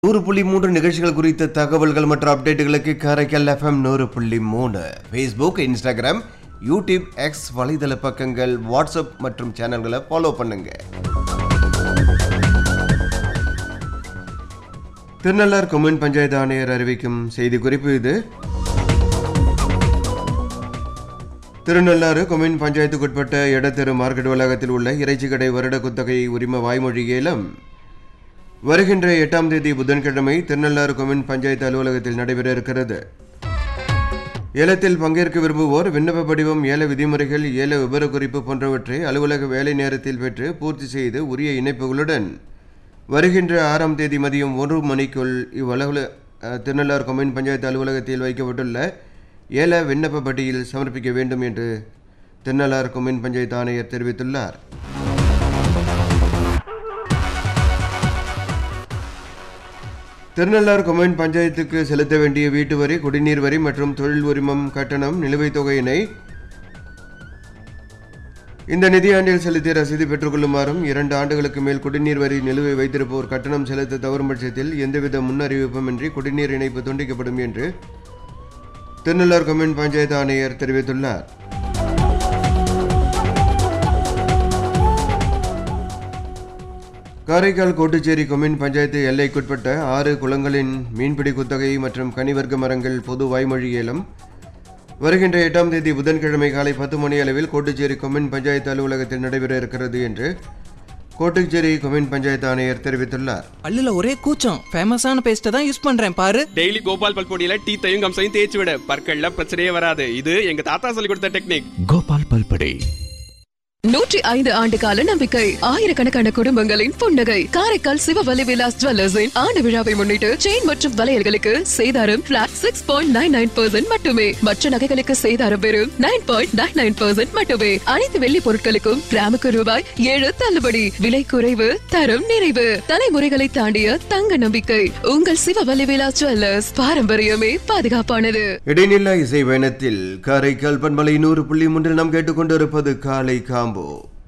நூறு புள்ளி மூன்று நிகழ்ச்சிகள் குறித்த தகவல்கள் மற்றும் அப்டேட்டுகளுக்கு காரைக்கால் எஃப்எம் நூறு புள்ளி மூணு ஃபேஸ்புக் இன்ஸ்டாகிராம் யூடியூப் எக்ஸ் வலைதள பக்கங்கள் வாட்ஸ்அப் மற்றும் சேனல்களை ஃபாலோ பண்ணுங்க திருநள்ளார் கொம்யூன் பஞ்சாயத்து ஆணையர் அறிவிக்கும் செய்தி குறிப்பு இது திருநள்ளாறு கொம்யூன் பஞ்சாயத்துக்குட்பட்ட எடத்தெரு மார்க்கெட் வளாகத்தில் உள்ள இறைச்சி கடை வருட குத்தகை உரிம வாய்மொழி ஏலம் வருகின்ற எட்டாம் தேதி புதன்கிழமை திருநள்ளாறு கொம்யூன் பஞ்சாயத்து அலுவலகத்தில் நடைபெற இருக்கிறது ஏலத்தில் பங்கேற்க விரும்புவோர் விண்ணப்ப படிவம் ஏல விதிமுறைகள் ஏல விபரக்குறிப்பு போன்றவற்றை அலுவலக வேலை நேரத்தில் பெற்று பூர்த்தி செய்து உரிய இணைப்புகளுடன் வருகின்ற ஆறாம் தேதி மதியம் ஒரு மணிக்குள் இவ்வளவு திருநள்ளாறு கொம்யூன் பஞ்சாயத்து அலுவலகத்தில் வைக்கப்பட்டுள்ள ஏல விண்ணப்ப பட்டியல் சமர்ப்பிக்க வேண்டும் என்று திருநள்ளாறு கொம்யூன் பஞ்சாயத்து ஆணையர் தெரிவித்துள்ளார் திருநள்ளாறு கொம்யூன் பஞ்சாயத்துக்கு செலுத்த வேண்டிய வீட்டு வரி குடிநீர் வரி மற்றும் தொழில் உரிமம் கட்டணம் நிலுவைத் தொகையினை இந்த நிதியாண்டில் செலுத்திய ரசீது பெற்றுக்கொள்ளுமாறும் இரண்டு ஆண்டுகளுக்கு மேல் குடிநீர் வரி நிலுவை வைத்திருப்போர் கட்டணம் செலுத்த தவறும் பட்சத்தில் எந்தவித முன்னறிவிப்புமின்றி குடிநீர் இணைப்பு துண்டிக்கப்படும் என்று திருநள்ளார் கொம்யூன் பஞ்சாயத்து ஆணையர் தெரிவித்துள்ளார் காரைக்கால் கோட்டுச்சேரி கொம்யூன் பஞ்சாயத்து எல்லைக்குட்பட்ட ஆறு குளங்களின் மீன்பிடி குத்தகை மற்றும் கனிவர்க்க மரங்கள் பொது வாய்மொழி ஏலம் வருகின்ற எட்டாம் தேதி புதன்கிழமை காலை பத்து மணி அளவில் கோட்டுச்சேரி கொம்யூன் பஞ்சாயத்து அலுவலகத்தில் நடைபெற இருக்கிறது என்று கோட்டுச்சேரி கொம்யூன் பஞ்சாயத்து ஆணையர் தெரிவித்துள்ளார் பல்லுல ஒரே கூச்சம் ஃபேமஸான பேஸ்ட்டை தான் யூஸ் பண்றேன் பாரு டெய்லி கோபால் பல்பொடியில டீத்தையும் கம்சையும் தேய்ச்சி விட பற்கள்ல பிரச்சனையே வராது இது எங்க தாத்தா சொல்லி கொடுத்த டெக்னிக் கோபால் பல்படை நூற்றி ஐந்து ஆண்டு கால நம்பிக்கை ஆயிரக்கணக்கான குடும்பங்களின் புன்னகை காரைக்கால் சிவவலி விலாஸ் ஜுவல்லர்ஸின் ஆண்டு விழாவை முன்னிட்டு செயின் மற்றும் வளையல்களுக்கு சேதாரம் flat six point nine nine percent மட்டுமே மற்ற நகைகளுக்கு சேதாரம் வெறும் nine point nine nine percent மட்டுமே அனைத்து வெள்ளி பொருட்களுக்கும் கிராமுக்கு ரூபாய் ஏழு தள்ளுபடி விலை குறைவு தரம் நிறைவு தலைமுறைகளை தாண்டிய தங்க நம்பிக்கை உங்கள் சிவவலி விலாஸ் ஜுவல்லர்ஸ் பாரம்பரியமே பாதுகாப்பானது இடைநில்லா இசை பயணத்தில் காரைக்கால் பண்பலை நூறு புள்ளி மூன்றில் நாம் கேட்டுக்கொண்டிருப்பது காலை காம்போ